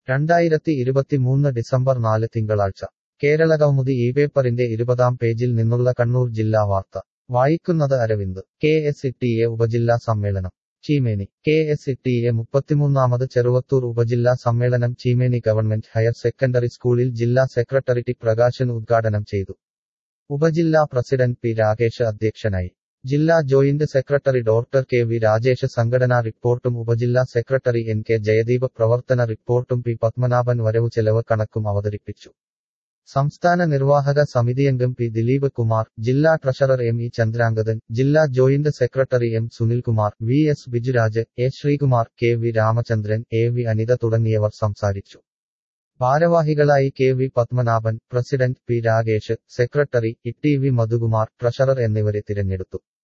രണ്ടായിരത്തി ഇരുപത്തിമൂന്ന് ഡിസംബർ നാല് തിങ്കളാഴ്ച കേരള കൗമുദി ഈ പേപ്പറിന്റെ ഇരുപതാം പേജിൽ നിന്നുള്ള കണ്ണൂർ ജില്ലാ വാർത്ത വായിക്കുന്നത് അരവിന്ദ് കെ എസ് ഇട്ടിയെ ഉപജില്ലാ സമ്മേളനം ചീമേനി കെ എസ് ഇട്ടിയെ മുപ്പത്തിമൂന്നാമത് ചെറുവത്തൂർ ഉപജില്ലാ സമ്മേളനം ചീമേനി ഗവൺമെന്റ് ഹയർ സെക്കൻഡറി സ്കൂളിൽ ജില്ലാ സെക്രട്ടറി ടി പ്രകാശൻ ഉദ്ഘാടനം ചെയ്തു ഉപജില്ലാ പ്രസിഡന്റ് പി രാകേഷ് അധ്യക്ഷനായി ജില്ലാ joint secretary doctor K V Rajesh സംഘടനാ റിപ്പോർട്ടും ഉപജില്ലാ സെക്രട്ടറി എൻ കെ ജയദീപ് പ്രവർത്തന റിപ്പോർട്ടും പി പത്മനാഭൻ വരവ് ചെലവ് കണക്കും അവതരിപ്പിച്ചു സംസ്ഥാന നിർവാഹക സമിതിയംഗം പി ദിലീപ് കുമാർ ജില്ലാ ട്രഷറർ എം ഇ ചന്ദ്രാംഗതൻ ജില്ലാ joint secretary M Sunilkumar V S Bijuraj A Sreekumar K V Ramachandran A V Anitha തുടങ്ങിയവർ സംസാരിച്ചു ഭാരവാഹികളായി K V Padmanabhan president P Rakesh secretary E T V Madhukumar treasurer എന്നിവരെ തിരഞ്ഞെടുത്തു